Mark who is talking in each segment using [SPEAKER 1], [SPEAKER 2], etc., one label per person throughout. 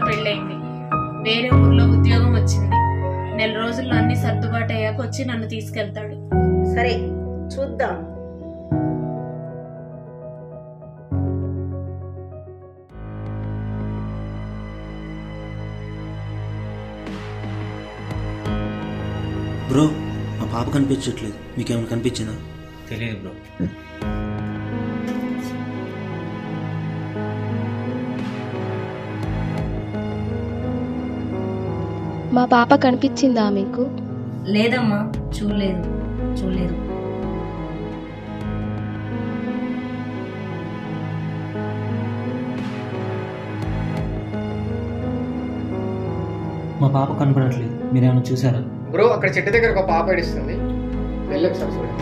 [SPEAKER 1] పెళ్ళయింది వేరే ఊర్లో ఉద్యోగం వచ్చింది నెల రోజుల్లో అన్ని సర్దుబాటు అయ్యాక వచ్చి నన్ను తీసుకెళ్తాడు
[SPEAKER 2] సరే చూద్దాం
[SPEAKER 3] బ్రో మా పాప కనిపించట్లేదు మీకేమైనా కనిపించిందా
[SPEAKER 4] తెలియదు బ్రో
[SPEAKER 5] మా పాప కనిపించిందా మీకు
[SPEAKER 6] లేదమ్మా చూడలేదు చూడలేదు
[SPEAKER 3] మా పాప కనపడట్లేదు మీరేమైనా చూసారా
[SPEAKER 7] బ్రో అక్కడ చెట్టు దగ్గర ఒక పాప ఏడుస్తుంది వెళ్ళి ఒకసారి చూడండి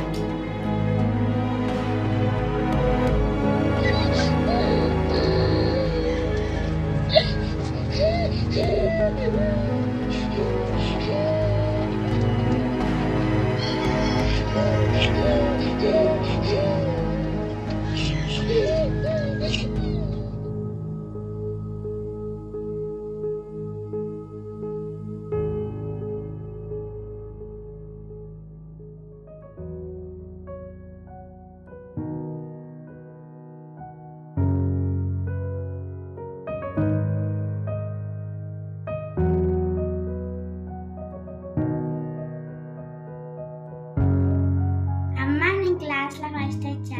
[SPEAKER 8] అమ్మ నేను క్లాస్లో ఫస్ట్ వచ్చా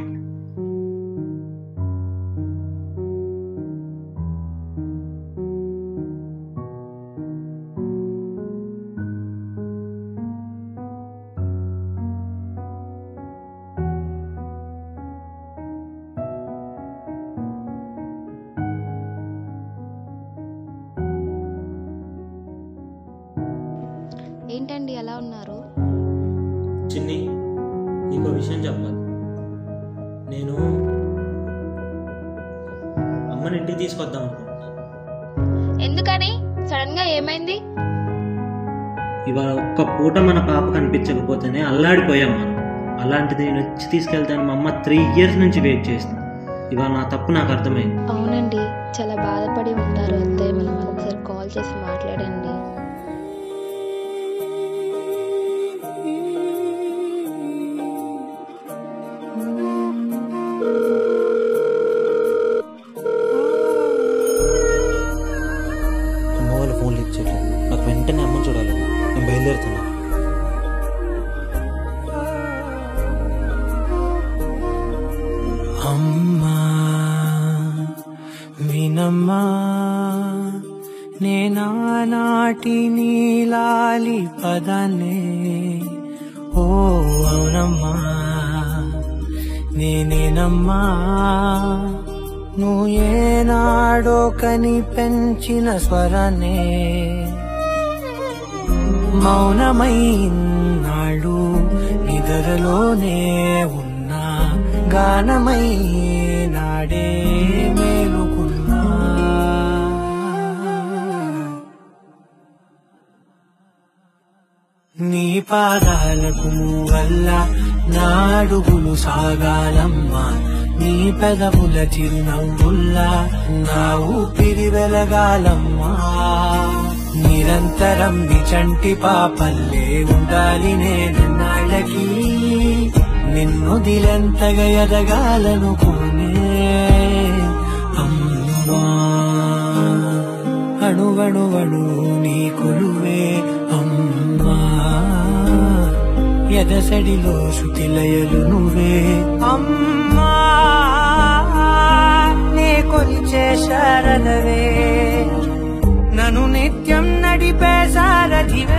[SPEAKER 5] ఏంటండి ఎలా ఉన్నారు
[SPEAKER 3] చిన్ని నీకు విషయం చెప్పాలి నేను అమ్మని ఇంటికి తీసుకొద్దాం అనుకుంటున్నాను
[SPEAKER 5] ఎందుకని సడన్ గా ఏమైంది
[SPEAKER 3] ఇవాళ ఒక్క పూట మన పాప కనిపించకపోతేనే అల్లాడిపోయాం మనం అలాంటిది నేను వచ్చి తీసుకెళ్తాను మా అమ్మ త్రీ ఇయర్స్ నుంచి వెయిట్ చేస్తుంది ఇవాళ నా తప్పు నాకు అర్థమైంది
[SPEAKER 5] అవునండి చాలా బాధపడి ఉంటారు అత్తయ్య మనం ఒకసారి కాల్ చేసి మాట్లాడండి
[SPEAKER 3] అమ్మ వాళ్ళు ఫోన్లు ఇచ్చేట్లేదు నాకు వెంటనే అమ్మ చూడాలి నేను బయలుదేరుతున్నా
[SPEAKER 9] అమ్మా వినమ్మా నేనానాటి నీలాలి పదనే ఓ అవునమ్మా నేనేనమ్మా నువ్వు ఏనాడో కని పెంచిన స్వరనే మౌనమైనాడు నిద్రలోనే ఉన్నా గానమై నాడే మేలుకున్నా నీ పాదాలకు వల్ల నాడుగులు సాగాలమ్మా నీ పెదవుల చిరునవ్వుల్లా నా ఊపిరి వెలగాలమ్మా నిరంతరం నీ చంటి పాపల్లే ఉండాలి నేను నాళ్ళకి నిన్ను దిలెంతగా ఎదగాలనుకునే అమ్మా అణువణువణు నీ కొలువే అమ్మా ఎదసడిలో శృతిలయలు నువ్వే అమ్మా నే కొలిచే శారదవే నన్ను నిత్యం నడిపే సారథివే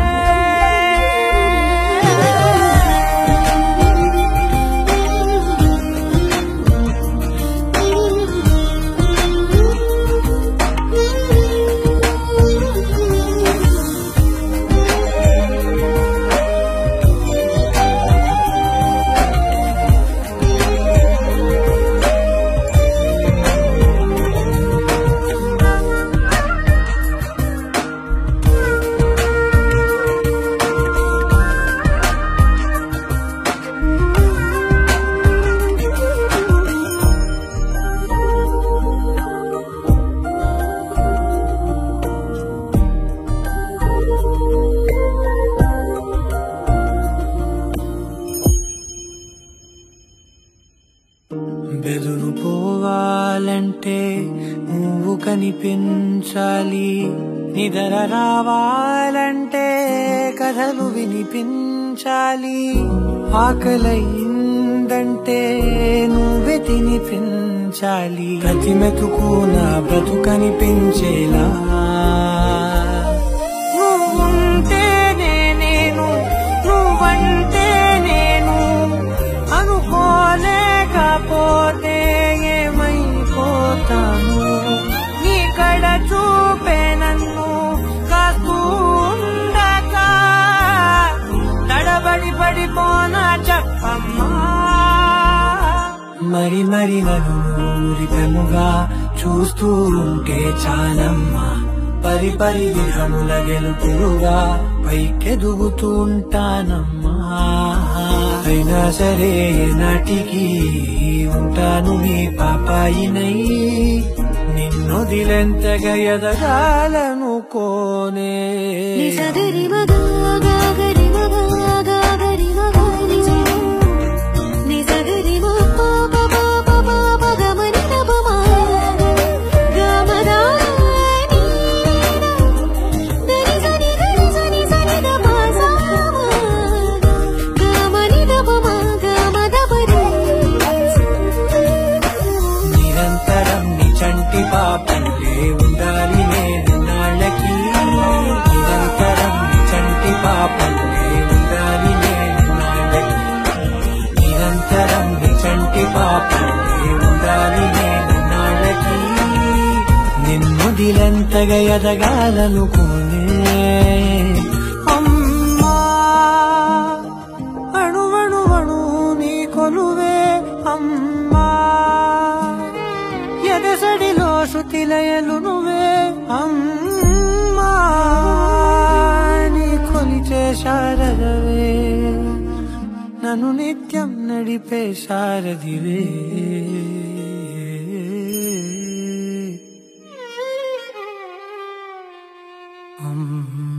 [SPEAKER 9] నడిపించాలి నిద్ర రావాలంటే కథలు వినిపించాలి ఆకలైందంటే నువ్వే తినిపించాలి ప్రతి మెతుకు నా బ్రతుకనిపించేలా నువ్వుంటేనే నేను నువ్వంటే నేను అనుకోలేకపోతే ఏమైపోతాను నీ కడ చూపే నన్ను కాస్తూ ఉండగా తడబడి పడిపోనా చెప్పమ్మా మరి మరి నన్ను ఊరిపెముగా చూస్తూ ఉంటే చాలమ్మా పరి పరి విధముల గెలుపులుగా పైకెదుగుతూ ఉంటానమ్మా అయినా సరే నాటికి ఉంటాను నీ పాపాయినై నిన్నొదిలెంతగా ఎదగాలనుకోనే నిరంతరం నీ చంటి పాపంలే ఉండాలి నేను నాళ్ళకి నిరంతరం నీ చంటి పాపంలే ఉండాలి నేను నాళ్ళకి నిరంతరం నీ చంటి పాపంలే ఉండాలి నేను నాళ్ళకి నిన్నుదిలెంతగా ఎదగాలనుకోనే అమ్మా అణువణువణు నీ కొలువే అమ్మా ఎదసడిలో శృతిలయలు నువ్వే అమ్మా నీ కొలిచే శారదవే నన్ను నిత్యం నడిపే శారదివే అమ్మా